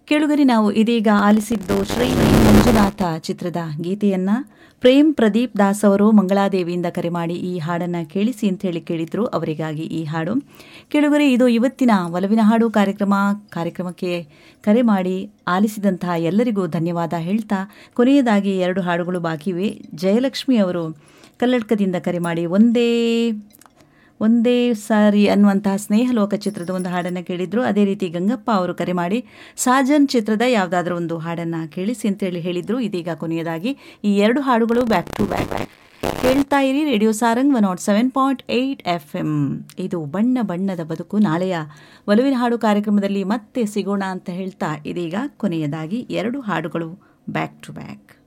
ಕೇಳುಗರಿ ನಾವು ಇದೀಗ ಆಲಿಸಿದ್ದು ಶ್ರೀ ಮಂಜುನಾಥ ಚಿತ್ರದ ಗೀತೆಯನ್ನ ಪ್ರೇಮ್ ಪ್ರದೀಪ್ ದಾಸ್ ಅವರು ಮಂಗಳಾದೇವಿಯಿಂದ ಕರೆ ಮಾಡಿ ಈ ಹಾಡನ್ನು ಕೇಳಿಸಿ ಅಂತ ಹೇಳಿ ಕೇಳಿದ್ರು ಅವರಿಗಾಗಿ ಈ ಹಾಡು ಕೇಳುಗರೆ ಇದು ಇವತ್ತಿನ ಒಲವಿನ ಹಾಡು ಕಾರ್ಯಕ್ರಮ ಕಾರ್ಯಕ್ರಮಕ್ಕೆ ಕರೆ ಮಾಡಿ ಆಲಿಸಿದಂತಹ ಎಲ್ಲರಿಗೂ ಧನ್ಯವಾದ ಹೇಳ್ತಾ ಕೊನೆಯದಾಗಿ ಎರಡು ಹಾಡುಗಳು ಬಾಕಿವೆ ಜಯಲಕ್ಷ್ಮಿ ಅವರು ಕಲ್ಲಡ್ಕದಿಂದ ಕರೆ ಮಾಡಿ ಒಂದೇ ಒಂದೇ ಸಾರಿ ಅನ್ನುವಂತಹ ಸ್ನೇಹಲೋಕ ಚಿತ್ರದ ಒಂದು ಹಾಡನ್ನು ಕೇಳಿದ್ರು ಅದೇ ರೀತಿ ಗಂಗಪ್ಪ ಅವರು ಕರೆ ಮಾಡಿ ಸಾಜನ್ ಚಿತ್ರದ ಯಾವುದಾದ್ರೂ ಒಂದು ಹಾಡನ್ನು ಕೇಳಿಸಿ ಅಂತೇಳಿ ಹೇಳಿದ್ರು ಇದೀಗ ಕೊನೆಯದಾಗಿ ಈ ಎರಡು ಹಾಡುಗಳು ಬ್ಯಾಕ್ ಟು ಬ್ಯಾಕ್ ಕೇಳ್ತಾ ಇರಿ radio Sarang one not seven point eight F M ಇದು ಬಣ್ಣ ಬಣ್ಣದ ಬದುಕು ನಾಳೆಯ ಒಲವಿನ ಹಾಡು ಕಾರ್ಯಕ್ರಮದಲ್ಲಿ ಮತ್ತೆ ಸಿಗೋಣ ಅಂತ ಹೇಳ್ತಾ ಇದೀಗ ಕೊನೆಯದಾಗಿ ಎರಡು ಹಾಡುಗಳು ಬ್ಯಾಕ್ ಟು ಬ್ಯಾಕ್